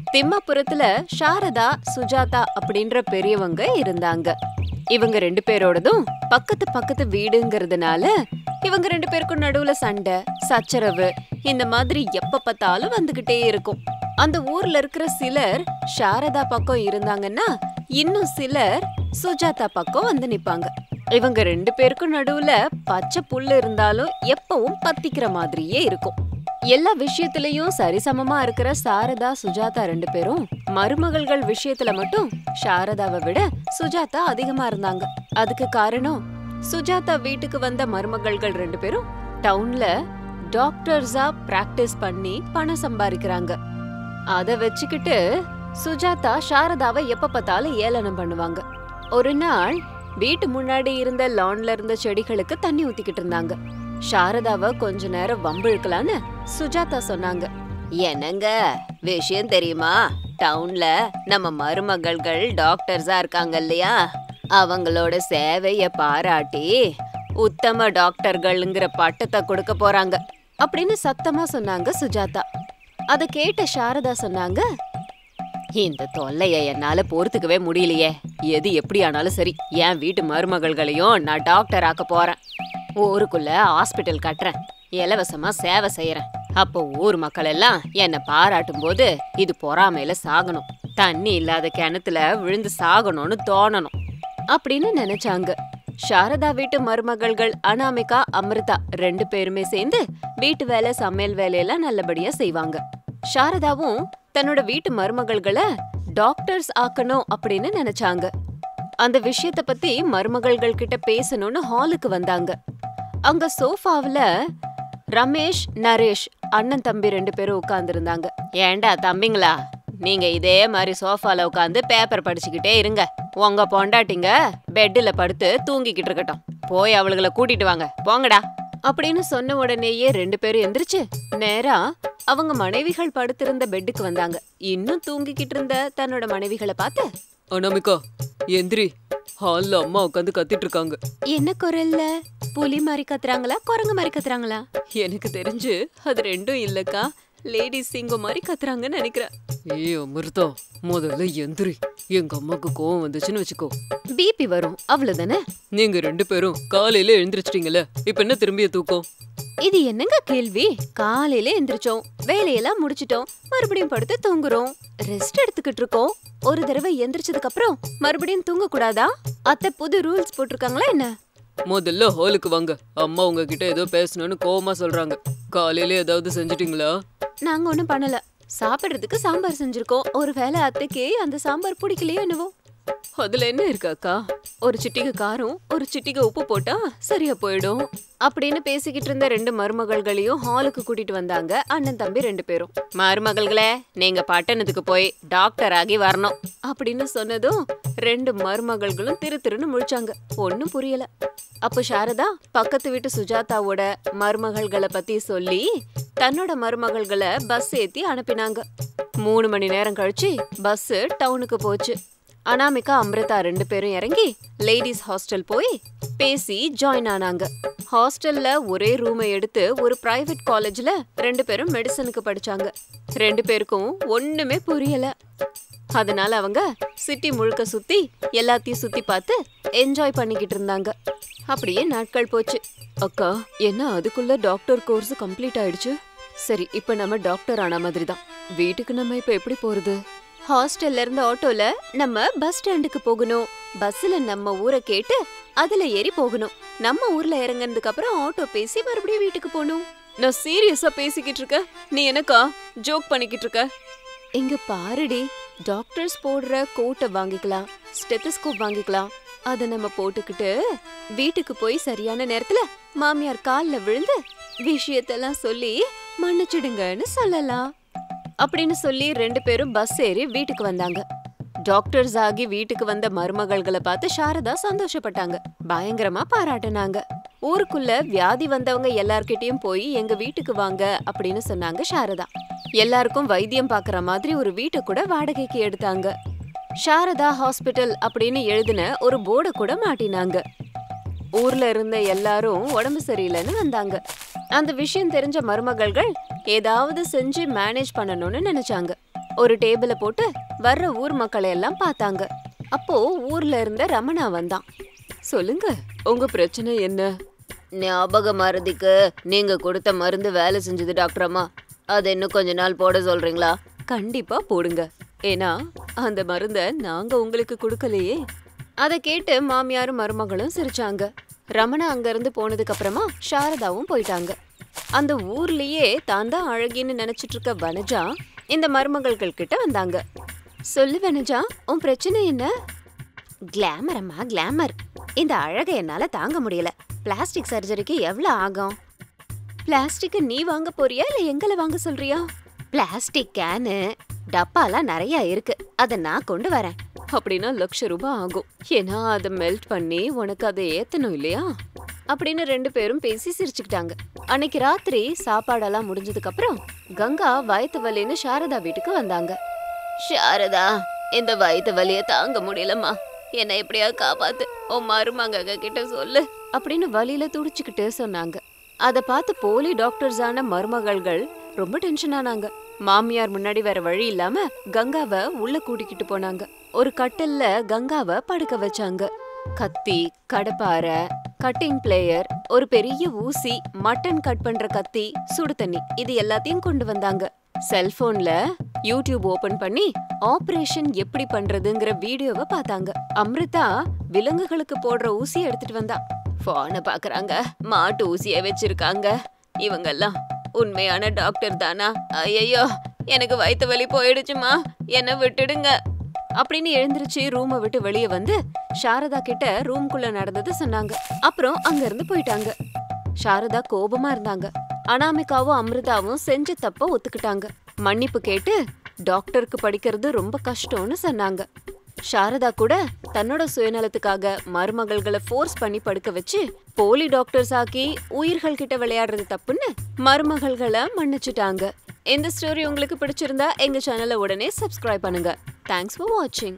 திம்மாபுரத்துல சாரதா சுஜாதா அப்படின்ற பெரியவங்க இருந்தாங்க இவங்க ரெண்டு பேரோடதும் பக்கத்து பக்கத்து வீடுங்கிறதுனால இவங்க ரெண்டு பேருக்கும் நடுவுல சண்டை சச்சரவு இந்த மாதிரி எப்ப பார்த்தாலும் வந்துகிட்டே இருக்கும் அந்த ஊர்ல இருக்கிற சிலர் சாரதா பக்கம் இருந்தாங்கன்னா இன்னும் சிலர் சுஜாதா பக்கம் வந்து நிப்பாங்க இவங்க ரெண்டு பேருக்கும் நடுவுல பச்சை புல்லு இருந்தாலும் எப்பவும் பத்திக்கிற மாதிரியே இருக்கும் எல்லா விஷயத்திலயும் சரிசமமா இருக்கிற சாரதா சுஜாதா ரெண்டு பேரும் மருமகள்கள் விஷயத்துல மட்டும் சாரதாவை விட சுஜாதா அதிகமா இருந்தாங்க அதுக்கு காரணம் சுஜாதா வீட்டுக்கு வந்த மருமகள்கள் ரெண்டு பேரும் டவுன்ல டாக்டர்ஸா பிராக்டிஸ் பண்ணி பணம் சம்பாதிக்கிறாங்க அத வச்சுக்கிட்டு சுஜாதா சாரதாவை எப்ப பார்த்தாலும் ஏளனம் பண்ணுவாங்க ஒரு நாள் வீட்டு முன்னாடி இருந்த லான்ல இருந்த செடிகளுக்கு தண்ணி ஊத்திக்கிட்டு இருந்தாங்க சாரதாவை கொஞ்ச நேரம் வம்பிழுக்கலான்னு சுஜாதா சொன்னாங்க என்னங்க விஷயம் தெரியுமா டவுன்ல நம்ம மருமகள்கள் டாக்டர்ஸா இருக்காங்க இல்லையா அவங்களோட சேவைய பாராட்டி உத்தம டாக்டர்கள்ங்கிற பட்டத்தை கொடுக்க போறாங்க அப்படின்னு சத்தமா சொன்னாங்க சுஜாதா அத கேட்ட சாரதா சொன்னாங்க இந்த தொல்லைய என்னால பொறுத்துக்கவே முடியலையே எது எப்படி ஆனாலும் சரி என் வீட்டு மருமகள்களையும் நான் டாக்டர் ஆக்க போறேன் ஊருக்குள்ள ஹாஸ்பிட்டல் கட்டுறேன் இலவசமா சேவை செய்யறேன் அப்போ ஊர் மக்கள் எல்லாம் என்னை பாராட்டும் போது இது பொறாமையில சாகணும் தண்ணி இல்லாத கிணத்துல விழுந்து சாகணும்னு தோணணும் அப்படின்னு நினைச்சாங்க சாரதா வீட்டு மருமகள்கள் அனாமிகா அமிர்தா ரெண்டு பேருமே சேர்ந்து வீட்டு வேலை சமையல் வேலையெல்லாம் நல்லபடியா செய்வாங்க சாரதாவும் தன்னோட வீட்டு மருமகள்களை டாக்டர்ஸ் ஆக்கணும் அப்படின்னு நினைச்சாங்க அந்த விஷயத்த பத்தி மருமகள்கள் கிட்ட பேசணும்னு ஹாலுக்கு வந்தாங்க அங்க சோஃபாவுல ரமேஷ் நரேஷ் அண்ணன் தம்பி ரெண்டு பேரும் உட்கார்ந்துருந்தாங்க ஏண்டா தம்பிங்களா நீங்க இதே மாதிரி சோஃபால உட்காந்து பேப்பர் படிச்சுக்கிட்டே இருங்க உங்க பொண்டாட்டிங்க பெட்டில் படுத்து தூங்கிக்கிட்டு இருக்கட்டும் போய் அவளுகளை கூட்டிட்டு வாங்க போங்கடா அப்படின்னு சொன்ன உடனேயே ரெண்டு பேரும் எந்திரிச்சு நேரா அவங்க மனைவிகள் படுத்திருந்த பெட்டுக்கு வந்தாங்க இன்னும் தூங்கிக்கிட்டு இருந்த தன்னோட மனைவிகளை பார்த்து அனாமிகா எந்திரி ஹால்ல அம்மா உட்காந்து கத்திட்டு இருக்காங்க என்ன குரல்ல புலி மாதிரி கத்துறாங்களா குரங்கு மாதிரி கத்துறாங்களா எனக்கு தெரிஞ்சு அது ரெண்டும் இல்லக்கா லேடிஸ் சிங்கம் மாதிரி கத்துறாங்கன்னு நினைக்கிறேன் ஏய் அமிர்தா முதல்ல எந்திரி எங்க அம்மாக்கு கோவம் வந்துச்சுன்னு வச்சுக்கோ பிபி வரும் அவ்வளவுதானே நீங்க ரெண்டு பேரும் காலையில எழுந்திரிச்சிட்டீங்கல்ல இப்ப என்ன திரும்பிய தூக்கம் இது என்னங்க கேள்வி காலையில எந்திரிச்சோம் வேலையெல்லாம் முடிச்சிட்டோம் மறுபடியும் படுத்து தூங்குறோம் ரெஸ்ட் எடுத்துக்கிட்டு இருக்கோம் ஒரு தடவை எந்திரிச்சதுக்கு அப்புறம் மறுபடியும் தூங்க கூடாதா அத்தை புது ரூல்ஸ் போட்டிருக்காங்களா என்ன முதல்ல ஹாலுக்கு வாங்க அம்மா உங்ககிட்ட ஏதோ பேசணும்னு கோவமா சொல்றாங்க காலையில ஏதாவது செஞ்சிட்டீங்களா நாங்க ஒண்ணும் பண்ணல சாப்பிடுறதுக்கு சாம்பார் செஞ்சிருக்கோம் ஒருவேளை அத்தைக்கு அந்த சாம்பார் பிடிக்கலையோ என்னவோ அதுல என்ன இருக்கு அக்கா ஒரு சிட்டிகை காரம் ஒரு சிட்டிகை உப்பு போட்டா சரியா போயிடும் அப்படின்னு பேசிக்கிட்டு இருந்த ரெண்டு மருமகள்களையும் ஹாலுக்கு கூட்டிட்டு வந்தாங்க அண்ணன் தம்பி ரெண்டு பேரும் மருமகள்களே நீங்க பட்டணத்துக்கு போய் டாக்டர் ஆகி வரணும் அப்படின்னு சொன்னதும் ரெண்டு மருமகள்களும் திரு திருன்னு முழிச்சாங்க ஒன்னும் புரியல அப்போ சாரதா பக்கத்து வீட்டு சுஜாதாவோட மருமகள்களை பத்தி சொல்லி தன்னோட மருமகள்களை பஸ் ஏத்தி அனுப்பினாங்க மூணு மணி நேரம் கழிச்சு பஸ் டவுனுக்கு போச்சு அனாமிகா அம்ரிதா ரெண்டு பேரும் இறங்கி லேடிஸ் ஹாஸ்டல் போய் பேசி ஜாயின் ஆனாங்க ஹாஸ்டல்ல ஒரே ரூமை எடுத்து ஒரு பிரைவேட் காலேஜ்ல ரெண்டு பேரும் மெடிசனுக்கு படிச்சாங்க ரெண்டு பேருக்கும் ஒண்ணுமே புரியல அதனால அவங்க சிட்டி முழுக்க சுத்தி எல்லாத்தையும் சுத்தி பார்த்து என்ஜாய் பண்ணிக்கிட்டு இருந்தாங்க அப்படியே நாட்கள் போச்சு அக்கா என்ன அதுக்குள்ள டாக்டர் கோர்ஸ் கம்ப்ளீட் ஆயிடுச்சு சரி இப்ப நம்ம டாக்டர் ஆன மாதிரி தான் வீட்டுக்கு நம்ம இப்ப எப்படி போறது ஹாஸ்டல்ல இருந்து ஆட்டோல நம்ம பஸ் ஸ்டாண்டுக்கு போகணும் பஸ்ல நம்ம ஊரை கேட்டு அதுல ஏறி போகணும் நம்ம ஊர்ல இறங்குனதுக்கு அப்புறம் ஆட்டோ பேசி மறுபடியும் வீட்டுக்கு போகணும் நான் சீரியஸா பேசிக்கிட்டு இருக்க நீ எனக்கா ஜோக் பண்ணிக்கிட்டு இருக்க இங்க பாருடி டாக்டர்ஸ் போடுற கோட்டை வாங்கிக்கலாம் ஸ்டெத்தஸ்கோப் வாங்கிக்கலாம் அத நம்ம போட்டுக்கிட்டு வீட்டுக்கு போய் சரியான நேரத்துல மாமியார் கால்ல விழுந்து விஷயத்தெல்லாம் சொல்லி மன்னிச்சிடுங்கன்னு சொல்லலாம் அப்படின்னு சொல்லி ரெண்டு பேரும் பஸ் ஏறி வீட்டுக்கு வந்தாங்க டாக்டர்ஸ் ஆகி வீட்டுக்கு வந்த மருமகள்களை பார்த்து சாரதா சந்தோஷப்பட்டாங்க பயங்கரமா பாராட்டுனாங்க ஊருக்குள்ள வியாதி வந்தவங்க எல்லார்கிட்டயும் போய் எங்க வீட்டுக்கு வாங்க அப்படின்னு சொன்னாங்க சாரதா எல்லாருக்கும் வைத்தியம் பார்க்கற மாதிரி ஒரு வீட்டை கூட வாடகைக்கு எடுத்தாங்க சாரதா ஹாஸ்பிட்டல் அப்படின்னு எழுதின ஒரு போர்டை கூட மாட்டினாங்க ஊர்ல இருந்த எல்லாரும் உடம்பு சரியில்லைன்னு வந்தாங்க அந்த விஷயம் தெரிஞ்ச மருமகள்கள் ஏதாவது செஞ்சு மேனேஜ் பண்ணணும்னு நினைச்சாங்க ஒரு டேபிள போட்டு வர்ற ஊர் மக்களை எல்லாம் பார்த்தாங்க அப்போ ஊர்ல இருந்த ரமணா வந்தான் சொல்லுங்க உங்க பிரச்சனை என்ன ஞாபக மருதிக்கு நீங்க கொடுத்த மருந்து வேலை செஞ்சது டாக்டர் அம்மா அது இன்னும் கொஞ்ச நாள் போட சொல்றீங்களா கண்டிப்பா போடுங்க ஏன்னா அந்த மருந்த நாங்க உங்களுக்கு கொடுக்கலையே அதை கேட்டு மாமியாரும் மருமகளும் சிரிச்சாங்க ரமணா அங்கிருந்து போனதுக்கு அப்புறமா சாரதாவும் போயிட்டாங்க அந்த ஊர்லயே தான் தான் அழகின்னு நினைச்சிட்டு இருக்க வனஜா இந்த மருமகள்கள் கிட்ட வந்தாங்க சொல்லு வனஜா உன் பிரச்சனை என்ன கிளாமர் அம்மா கிளாமர் இந்த அழகை என்னால தாங்க முடியல பிளாஸ்டிக் சர்ஜரிக்கு எவ்வளவு ஆகும் பிளாஸ்டிக் நீ வாங்க போறியா இல்ல எங்களை வாங்க சொல்றியா பிளாஸ்டிக் கேனு டப்பாலாம் நிறைய இருக்கு அத நான் கொண்டு வரேன் அப்படின்னா லட்ச ரூபாய் ஆகும் ஏன்னா அதை மெல்ட் பண்ணி உனக்கு அதை ஏத்தணும் இல்லையா அப்படின்னு ரெண்டு பேரும் பேசி சிரிச்சுக்கிட்டாங்க அன்னைக்கு ராத்திரி சாப்பாடெல்லாம் முடிஞ்சதுக்கு அப்புறம் கங்கா வயித்து வலின்னு சாரதா வீட்டுக்கு வந்தாங்க சாரதா இந்த வயித்து வலிய தாங்க முடியலம்மா என்னை எப்படியா காப்பாத்து உன் மருமங்க கிட்ட சொல்லு அப்படின்னு வலியில துடிச்சுக்கிட்டு சொன்னாங்க அத பார்த்து போலி டாக்டர்ஸான மருமகள்கள் ரொம்ப டென்ஷன் ஆனாங்க மாமியார் முன்னாடி வேற வழி இல்லாம கங்காவை உள்ள கூட்டிக்கிட்டு போனாங்க ஒரு கட்டில்ல கங்காவை படுக்க வச்சாங்க கத்தி கடப்பாரை கட்டிங் பிளேயர் ஒரு பெரிய ஊசி மட்டன் கட் பண்ற கத்தி சுடு தண்ணி இது எல்லாத்தையும் கொண்டு வந்தாங்க செல்போன்ல யூடியூப் ஓபன் பண்ணி ஆபரேஷன் எப்படி பண்றதுங்கிற வீடியோவை பார்த்தாங்க அம்ரிதா விலங்குகளுக்கு போடுற ஊசி எடுத்துட்டு வந்தா போனை பாக்குறாங்க மாட்டு ஊசிய வச்சிருக்காங்க இவங்கெல்லாம் உண்மையான டாக்டர் தானா ஐயோ எனக்கு வயித்து வலி போயிடுச்சுமா என்ன விட்டுடுங்க அப்படின்னு எழுந்திருச்சு ரூமை விட்டு வெளியே வந்து சாரதா கிட்ட ரூம்குள்ள நடந்தது சொன்னாங்க அப்புறம் அங்க இருந்து போயிட்டாங்க சாரதா கோபமா இருந்தாங்க அனாமிகாவும் அமிர்தாவும் செஞ்ச தப்ப ஒத்துக்கிட்டாங்க மன்னிப்பு கேட்டு டாக்டருக்கு படிக்கிறது ரொம்ப கஷ்டம்னு சொன்னாங்க சாரதா கூட தன்னோட சுயநலத்துக்காக மருமகள்களை ஃபோர்ஸ் பண்ணி படுக்க வச்சு போலி டாக்டர்ஸ் ஆக்கி உயிர்கள் கிட்ட விளையாடுறது தப்புன்னு மருமகள்களை மன்னிச்சுட்டாங்க இந்த ஸ்டோரி உங்களுக்கு பிடிச்சிருந்தா எங்க சேனலை உடனே சப்ஸ்கிரைப் பண்ணுங்க தேங்க்ஸ் ஃபார் வாட்சிங்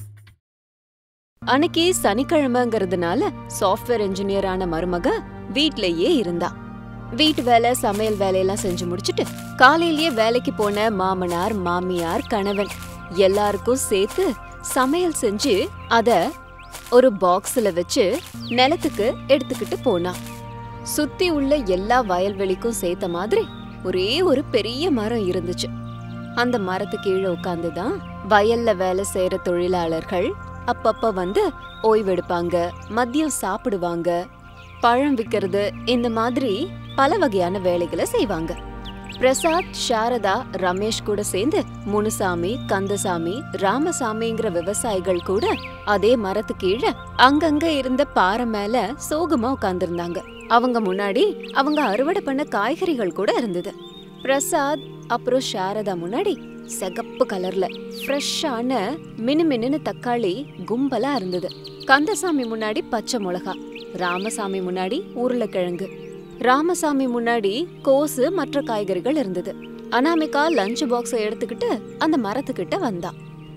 அன்னைக்கு சனிக்கிழமைங்கிறதுனால சாஃப்ட்வேர் இன்ஜினியர் ஆன மருமக வீட்லயே இருந்தா வீட்டு வேலை சமையல் வேலையெல்லாம் செஞ்சு முடிச்சிட்டு காலையிலேயே வேலைக்கு போன மாமனார் மாமியார் கணவன் எல்லாருக்கும் சேர்த்து சமையல் செஞ்சு அத ஒரு பாக்ஸ்ல வச்சு நிலத்துக்கு எடுத்துக்கிட்டு போனா சுத்தி உள்ள எல்லா வயல்வெளிக்கும் சேர்த்த மாதிரி ஒரே ஒரு பெரிய மரம் இருந்துச்சு அந்த மரத்து கீழே உட்காந்துதான் வயல்ல வேலை செய்யற தொழிலாளர்கள் அப்பப்ப வந்து ஓய்வெடுப்பாங்க மதியம் சாப்பிடுவாங்க பழம் விக்கிறது இந்த மாதிரி பல வகையான வேலைகளை செய்வாங்க பிரசாத் சாரதா ரமேஷ் கூட சேர்ந்து முனுசாமி கந்தசாமி ராமசாமிங்கிற விவசாயிகள் கூட அதே மரத்து கீழே அங்கங்க இருந்த பாறை மேல சோகமா உட்கார்ந்திருந்தாங்க அவங்க முன்னாடி அவங்க அறுவடை பண்ண காய்கறிகள் கூட இருந்தது பிரசாத் அப்புறம் சாரதா முன்னாடி சிகப்பு கலர்ல ஃப்ரெஷ்ஷான மினுமினுன்னு தக்காளி கும்பலா இருந்தது கந்தசாமி முன்னாடி பச்சை மிளகா ராமசாமி முன்னாடி உருளைக்கிழங்கு ராமசாமி முன்னாடி கோசு மற்ற காய்கறிகள் இருந்தது அனாமிகா லஞ்ச் பாக்ஸ எடுத்துக்கிட்டு அந்த மரத்துக்கிட்ட வந்தா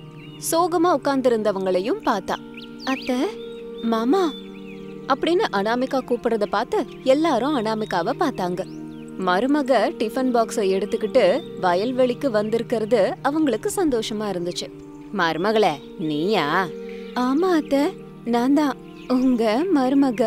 சோகமா உட்கார்ந்திருந்தவங்களையும் பார்த்தா அத்தை மாமா அப்படின்னு அனாமிகா கூப்பிடுறத பார்த்து எல்லாரும் அனாமிகாவை பார்த்தாங்க மருமக டிஃபன் பாக்ஸ எடுத்துக்கிட்டு வயல்வெளிக்கு வந்திருக்கிறது அவங்களுக்கு சந்தோஷமா இருந்துச்சு மருமகளே நீயா ஆமா அத்தை நான் தான் உங்க மருமக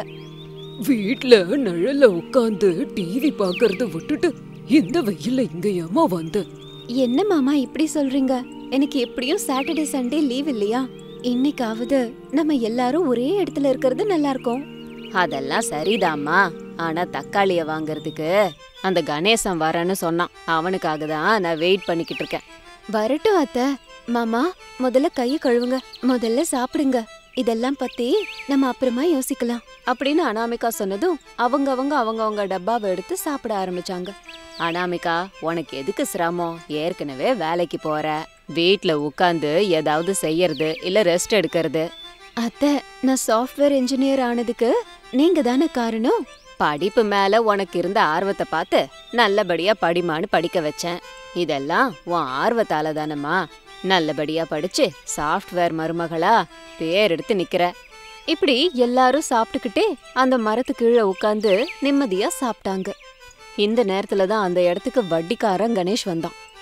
வீட்ல நிழல்ல உட்காந்து டிவி பாக்குறத விட்டுட்டு இந்த வெயில்ல இங்க ஏமா வந்த என்ன மாமா இப்படி சொல்றீங்க எனக்கு எப்படியும் சாட்டர்டே சண்டே லீவ் இல்லையா இன்னைக்காவது நம்ம எல்லாரும் ஒரே இடத்துல இருக்கிறது நல்லா இருக்கும் அதெல்லாம் சரிதாம்மா ஆனா தக்காளிய வாங்குறதுக்கு அந்த கணேசன் வரேன்னு சொன்னான் அவனுக்காக தான் நான் வெயிட் பண்ணிக்கிட்டு இருக்கேன் வரட்டும் அத்த மாமா முதல்ல கைய கழுவுங்க முதல்ல சாப்பிடுங்க இதெல்லாம் பத்தி நம்ம அப்புறமா யோசிக்கலாம் அப்படின்னு அனாமிகா சொன்னதும் அவங்க அவங்க அவங்க அவங்க டப்பாவை எடுத்து சாப்பிட ஆரம்பிச்சாங்க அனாமிகா உனக்கு எதுக்கு சிரமம் ஏற்கனவே வேலைக்கு போற வீட்ல உட்காந்து ஏதாவது செய்யறது இல்ல ரெஸ்ட் எடுக்கிறது அத்தை நான் சாஃப்ட்வேர் இன்ஜினியர் ஆனதுக்கு நீங்க தானே காரணம் படிப்பு மேல உனக்கு இருந்த ஆர்வத்தை பார்த்து நல்லபடியா படிமான்னு படிக்க வச்சேன் இதெல்லாம் உன் ஆர்வத்தால தானம்மா நல்லபடியா படிச்சு சாஃப்ட்வேர் மருமகளா பேர் எடுத்து நிக்கிற இப்படி எல்லாரும் சாப்பிட்டுக்கிட்டே அந்த மரத்து கீழே உட்காந்து நிம்மதியா சாப்பிட்டாங்க இந்த நேரத்துல தான் அந்த இடத்துக்கு வட்டிக்காரன் கணேஷ் வந்தான்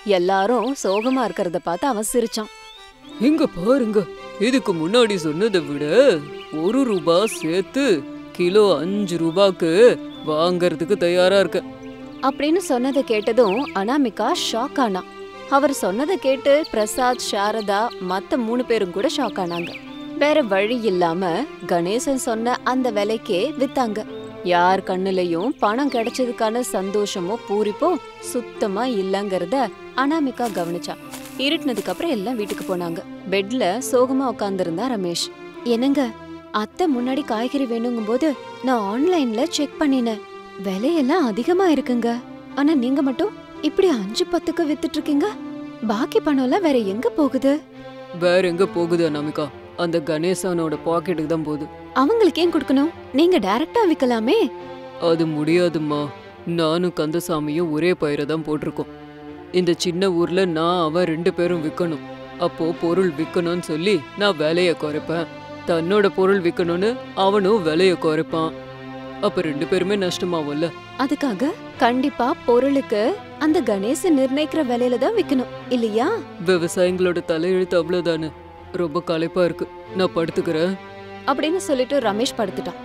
எல்லாரும் சோகமா இருக்கிறத பார்த்து அவன் சிரிச்சான் இங்க பாருங்க இதுக்கு முன்னாடி சொன்னதை விட ஒரு ரூபா சேர்த்து கிலோ அஞ்சு ரூபாய்க்கு வாங்கறதுக்கு தயாரா இருக்க அப்படின்னு சொன்னதை கேட்டதும் அனாமிகா ஷாக் ஆனா அவர் சொன்னதை கேட்டு பிரசாத் சாரதா மத்த மூணு பேரும் கூட ஷாக் ஆனாங்க வேற வழி இல்லாம கணேசன் சொன்ன அந்த விலைக்கே வித்தாங்க யார் கண்ணுலயும் பணம் கிடைச்சதுக்கான சந்தோஷமோ பூரிப்போ சுத்தமா இல்லங்கறத அனாமிகா கவனிச்சா இருட்டுனதுக்கு அப்புறம் எல்லாம் வீட்டுக்கு போனாங்க பெட்ல சோகமா உட்கார்ந்திருந்தா ரமேஷ் என்னங்க அத்தை முன்னாடி காய்கறி வேணுங்கும்போது நான் ஆன்லைன்ல செக் பண்ணினேன் விலையெல்லாம் அதிகமா இருக்குங்க ஆனா நீங்க மட்டும் இப்படி அஞ்சு பத்துக்கு வித்துட்டு இருக்கீங்க பாக்கி பணம்லாம் வேற எங்க போகுது வேற எங்க போகுது அனாமிகா அந்த கணேசனோட பாக்கெட்டுக்கு தான் போகுது அவங்களுக்கு ஏன் கொடுக்கணும் நீங்க டைரக்டா விக்கலாமே அது முடியாதும்மா நானும் கந்தசாமியும் ஒரே பயிரை தான் போட்டிருக்கோம் இந்த சின்ன ஊர்ல நான் அவன் ரெண்டு பேரும் விற்கணும் அப்போ பொருள் விற்கணும்னு சொல்லி நான் விலைய குறைப்பேன் தன்னோட பொருள் விற்கணும்னு அவனும் விலைய குறைப்பான் அப்ப ரெண்டு பேருமே நஷ்டமாவும்ல அதுக்காக கண்டிப்பா பொருளுக்கு அந்த கணேசன் நிர்ணயிக்கிற விலையில தான் விக்கணும் இல்லையா விவசாயிங்களோட தலையெழுத்து அவ்வளவுதானே ரொம்ப களைப்பா இருக்கு நான் படுத்துக்கிறேன் அப்படின்னு சொல்லிட்டு ரமேஷ் படுத்துட்டான்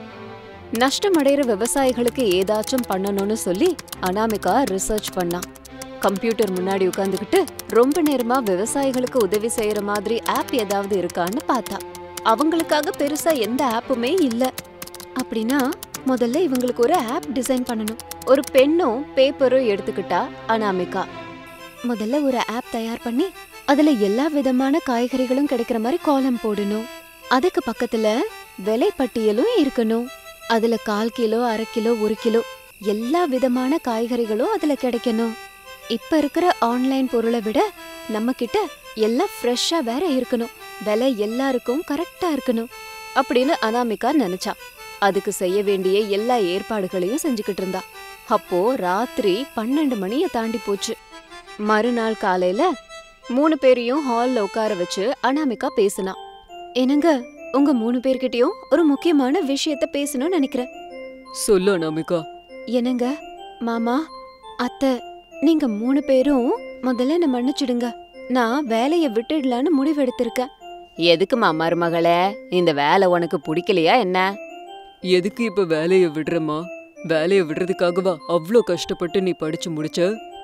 நஷ்டம் அடைகிற விவசாயிகளுக்கு ஏதாச்சும் பண்ணணும்னு சொல்லி அனாமிகா ரிசர்ச் பண்ணான் கம்ப்யூட்டர் முன்னாடி உட்காந்துக்கிட்டு ரொம்ப நேரமா விவசாயிகளுக்கு உதவி செய்யற மாதிரி ஆப் ஏதாவது இருக்கான்னு பார்த்தா அவங்களுக்காக பெருசா எந்த ஆப்புமே இல்ல அப்படின்னா முதல்ல இவங்களுக்கு ஒரு ஆப் டிசைன் பண்ணணும் ஒரு பெண்ணும் பேப்பரும் எடுத்துக்கிட்டா அனாமிகா முதல்ல ஒரு ஆப் தயார் பண்ணி அதுல எல்லா விதமான காய்கறிகளும் கிடைக்கிற மாதிரி காலம் போடணும் அதுக்கு பக்கத்துல விலை பட்டியலும் இருக்கணும் அதுல கால் கிலோ அரை கிலோ ஒரு கிலோ எல்லா விதமான காய்கறிகளும் அதுல கிடைக்கணும் இப்ப இருக்கிற ஆன்லைன் பொருளை விட நம்ம கிட்ட எல்லாம் ஃப்ரெஷ்ஷா வேற இருக்கணும் விலை எல்லாருக்கும் கரெக்டா இருக்கணும் அப்படின்னு அனாமிகா நினைச்சா அதுக்கு செய்ய வேண்டிய எல்லா ஏற்பாடுகளையும் செஞ்சுக்கிட்டு இருந்தா அப்போ ராத்திரி பன்னெண்டு மணிய தாண்டி போச்சு மறுநாள் காலையில மூணு பேரையும் ஹால்ல உட்கார வச்சு அனாமிகா பேசினா என்னங்க உங்க மூணு பேர்கிட்டயும் ஒரு முக்கியமான விஷயத்த பேசணும்னு நினைக்கிறேன் சொல்லு அனாமிகா என்னங்க மாமா அத்தை நீங்க மூணு பேரும் முதல்ல என்ன மன்னிச்சிடுங்க நான் வேலைய விட்டுடலான்னு முடிவெடுத்திருக்கேன் எதுக்குமா மருமகளே இந்த வேலை உனக்கு பிடிக்கலையா என்ன எதுக்கு இப்ப வேலைய விடுறமா வேலைய விடுறதுக்காகவா அவ்ளோ கஷ்டப்பட்டு நீ படிச்சு முடிச்ச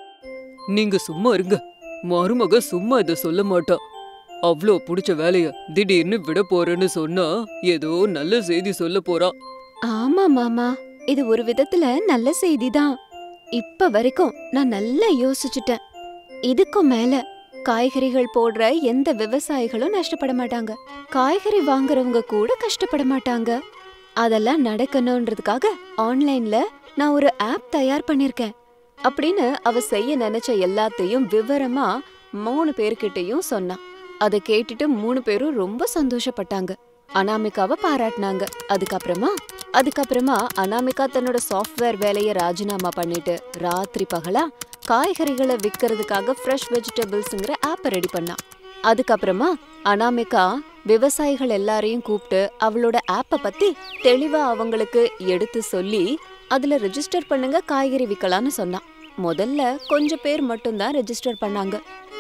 நீங்க சும்மா இருங்க மருமக சும்மா இத சொல்ல மாட்டா அவ்ளோ புடிச்ச வேலைய திடீர்னு விட போறேன்னு சொன்னா ஏதோ நல்ல செய்தி சொல்ல போறா ஆமா மாமா இது ஒரு விதத்துல நல்ல செய்திதான் இப்ப வரைக்கும் நான் நல்லா யோசிச்சுட்டேன் இதுக்கும் மேல காய்கறிகள் போடுற எந்த விவசாயிகளும் நஷ்டப்பட மாட்டாங்க காய்கறி வாங்குறவங்க கூட கஷ்டப்பட மாட்டாங்க அதெல்லாம் நடக்கணும்ன்றதுக்காக ஆன்லைன்ல நான் ஒரு ஆப் தயார் பண்ணிருக்கேன் அப்படின்னு அவ செய்ய நினைச்ச எல்லாத்தையும் விவரமா மூணு பேர்கிட்டயும் சொன்னான் அதை கேட்டுட்டு மூணு பேரும் ரொம்ப சந்தோஷப்பட்டாங்க அனாமிகாவை பாராட்டினாங்க அதுக்கப்புறமா அதுக்கப்புறமா அனாமிகா தன்னோட சாஃப்ட்வேர் வேலையை ராஜினாமா பண்ணிட்டு ராத்திரி பகலா காய்கறிகளை விற்கிறதுக்காக ஃப்ரெஷ் வெஜிடபிள்ஸ்ங்கிற ஆப்பை ரெடி பண்ணா அதுக்கப்புறமா அனாமிகா விவசாயிகள் எல்லாரையும் கூப்பிட்டு அவளோட ஆப்பை பத்தி தெளிவா அவங்களுக்கு எடுத்து சொல்லி அதுல ரெஜிஸ்டர் பண்ணுங்க காய்கறி விற்கலான்னு சொன்னா முதல்ல கொஞ்சம் பேர் மட்டும்தான் ரெஜிஸ்டர் பண்ணாங்க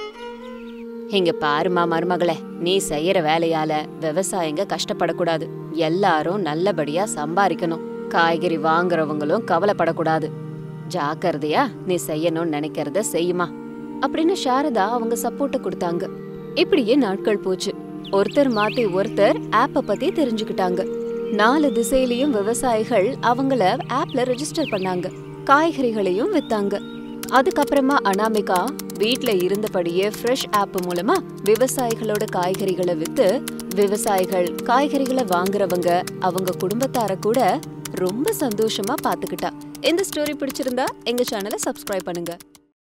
இங்க பாருமா மருமகளே நீ செய்யற வேலையால விவசாயிங்க கஷ்டப்படக்கூடாது எல்லாரும் நல்லபடியா சம்பாதிக்கணும் காய்கறி வாங்குறவங்களும் கவலைப்படக்கூடாது ஜாக்கிரதையா நீ செய்யணும்னு நினைக்கிறத செய்யுமா அப்படின்னு சாரதா அவங்க சப்போர்ட்ட கொடுத்தாங்க இப்படியே நாட்கள் போச்சு ஒருத்தர் மாத்தி ஒருத்தர் ஆப்ப பத்தி தெரிஞ்சுக்கிட்டாங்க நாலு திசையிலயும் விவசாயிகள் அவங்கள ஆப்ல ரெஜிஸ்டர் பண்ணாங்க காய்கறிகளையும் வித்தாங்க அதுக்கப்புறமா அனாமிகா வீட்ல இருந்தபடியே ஃப்ரெஷ் ஆப் மூலமா விவசாயிகளோட காய்கறிகளை வித்து விவசாயிகள் காய்கறிகளை வாங்குறவங்க அவங்க குடும்பத்தார கூட ரொம்ப சந்தோஷமா பாத்துக்கிட்டா இந்த ஸ்டோரி பிடிச்சிருந்தா எங்க சேனலை சப்ஸ்கிரைப் பண்ணுங்க